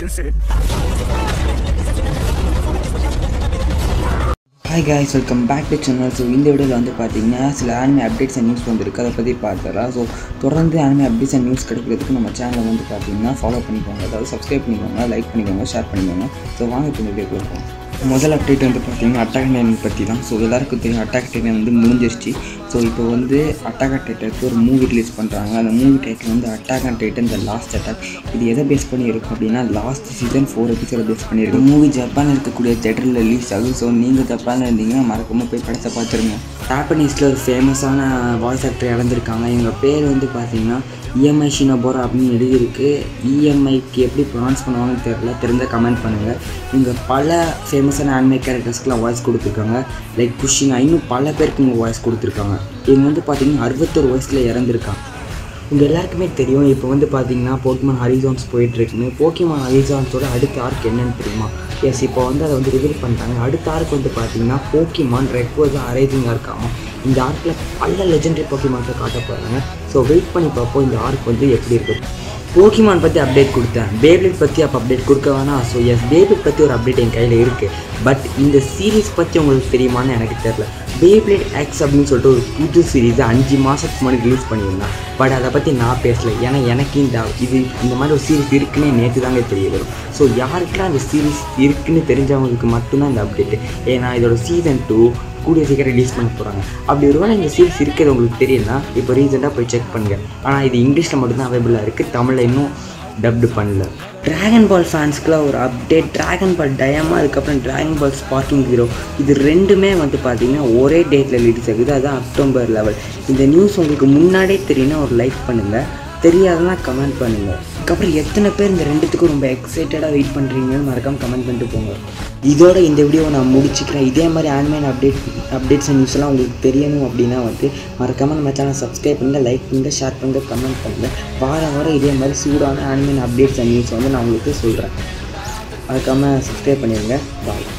hi guys welcome back to channel so இந்த வீடியோவில் வந்து பார்த்தீங்கன்னா சில ஆனிமே அப்டேட்ஸ் அண்ட் நியூஸ் வந்திருக்கு அதை பற்றி பார்த்துடலாம் ஸோ தொடர்ந்து ஆனிமே அப்டேட்ஸ் அண்ட் நியூஸ் கிடைக்கிறதுக்கு நம்ம சேனலை வந்து பார்த்தீங்கன்னா ஃபாலோ பண்ணிக்கோங்க அதாவது சப்ஸ்கிரைப் பண்ணிக்கோங்க லைக் பண்ணிக்கோங்க ஷேர் பண்ணிக்கோங்க ஸோ வாங்க இப்போ இந்த வீடியோ கொடுப்போம் முதல் அப்டேட் வந்து பார்த்தீங்கன்னா அட்டாக் டைன் பற்றி தான் ஸோ எல்லாருக்கும் தெரியும் அட்டாக் டைன் வந்து முடிஞ்சிருச்சு ஸோ இப்போ வந்து அட்டாக் டைட்டனுக்கு ஒரு மூவி ரிலீஸ் பண்ணுறாங்க அந்த மூவி டைட்டில் வந்து attack and Titan the last attack இது எதை பேஸ் பண்ணி இருக்கும் அப்படின்னா last season four episode base பண்ணியிருக்கு மூவி ஜப்பானில் இருக்கக்கூடிய தேட்டரில் ரிலீஸ் ஆகும் ஸோ நீங்கள் ஜப்பானில் இருந்தீங்கன்னா மறக்காமல் போய் படத்தை பார்த்துருங்க ஜாப்பனீஸில் ஒரு ஃபேமஸான வாய்ஸ் ஆக்டர் இறந்துருக்காங்க இவங்க பேர் வந்து பார்த்தீங்கன்னா இஎம்ஐ ஷினோபோரா அப்படின்னு எழுதியிருக்கு இஎம்ஐக்கு எப்படி ப்ரொனவுன்ஸ் பண்ணுவாங்கன்னு தெரியல தெரிஞ்ச கமெண்ட் பண்ணுங்கள் இவங்க பல ஃபேமஸான ஆன்மை கேரக்டர்ஸ்க்குலாம் வாய்ஸ் கொடுத்துருக்காங்க லைக் குஷினா இன்னும் பல பேருக்கு இவங்க வாய்ஸ் கொடுத்துருக்காங்க இவங்க வந்து பார்த்தீங்கன்னா அறுபத்தொரு வயசில் இறந்துருக்காங்க உங்கள் எல்லாருக்குமே தெரியும் இப்போ வந்து பார்த்தீங்கன்னா போக்கிமான் ஹரிசான்ஸ் போயிட்டுருக்குன்னு போக்கிமான் ஹரிசான்ஸோட அடுத்த ஆர்க் என்னன்னு தெரியுமா எஸ் இப்போ வந்து அதை வந்து ரிவீல் பண்ணிட்டாங்க அடுத்த ஆர்க் வந்து பார்த்தீங்கன்னா போக்கிமான் ரெக்வர்ஸ் அரேஞ்சிங்காக இருக்காமல் இந்த ஆர்க்கில் பல லெஜெண்டரி போக்கிமான்ஸை காட்ட போகிறாங்க ஸோ வெயிட் பண்ணி பார்ப்போம் இந்த ஆர்க் வந்து எப்படி இருக்குது போக்கிமான் பற்றி அப்டேட் கொடுத்தேன் பேபிளிட் பற்றி அப்போ அப்டேட் கொடுக்க வேணாம் ஸோ எஸ் பேபிளிட் பற்றி ஒரு அப்டேட் என் கையில் இருக்குது பட் இந்த சீரீஸ் பற்றி உங்களுக்கு தெரியுமான்னு எனக்கு தெரில பேபிளிட் எக்ஸ் அப்படின்னு சொல்லிட்டு ஒரு புது சீரீஸை அஞ்சு மாதத்துக்கு முன்னாடி ரிலீஸ் பண்ணியிருந்தேன் பட் அதை பற்றி நான் பேசல ஏன்னா எனக்கு இந்த இது இந்த மாதிரி ஒரு சீரீஸ் இருக்குன்னு நேற்று தாங்க தெரிய வரும் ஸோ யாருக்கெல்லாம் இந்த சீரீஸ் இருக்குன்னு தெரிஞ்சவங்களுக்கு மட்டும்தான் இந்த அப்டேட் ஏன்னா இதோட சீசன் டூ கூடிய சீக்கிரம் ரிலீஸ் பண்ண போகிறாங்க அப்படி ஒருவேளை இந்த சீரிஸ் இருக்கிறது உங்களுக்கு தெரியும்னா இப்போ ரீசெண்டாக போய் செக் பண்ணுங்கள் ஆனால் இது இங்கிலீஷில் மட்டும்தான் அவைபிளாக இருக்குது தமிழில் இன்னும் டப்டு பண்ணல ட்ராகன் பால் ஃபேன்ஸ்க்குலாம் ஒரு அப்டேட் ட்ராகன் பால் டயமா அதுக்கப்புறம் ட்ராகன் பால் ஸ்பார்க்கிங் ஹீரோ இது ரெண்டுமே வந்து பார்த்தீங்கன்னா ஒரே டேட்டில் ரிலீஸ் ஆகுது அதுதான் அக்டோபர் லெவல் இந்த நியூஸ் உங்களுக்கு முன்னாடியே தெரியும்னா ஒரு லைக் பண்ணுங்கள் தெரியாதுன்னா கமெண்ட் பண்ணுங்கள் அதுக்கப்புறம் எத்தனை பேர் இந்த ரெண்டுத்துக்கும் ரொம்ப எக்ஸைட்டடாக வெயிட் பண்ணுறீங்கன்னு மறக்காம கமெண்ட் பண்ணிட்டு போங்க இதோட இந்த வீடியோவை நான் முடிச்சுக்கிறேன் இதே மாதிரி ஆன்லைன் அப்டேட் அப்டேட்ஸ் நியூஸ் எல்லாம் உங்களுக்கு தெரியணும் அப்படின்னா வந்து மறக்காமல் நம்ம சேனல் சப்ஸ்கிரைப் பண்ணுங்கள் லைக் பண்ணுங்கள் ஷேர் பண்ணுங்கள் கமெண்ட் பண்ணுங்கள் வாரம் வாரம் இதே மாதிரி சூடான ஆன்லைன் அப்டேட்ஸ் அண்ட் நியூஸ் வந்து நான் உங்களுக்கு சொல்கிறேன் மறக்காமல் சப்ஸ்கிரைப் பண்ணிடுங்க பாய்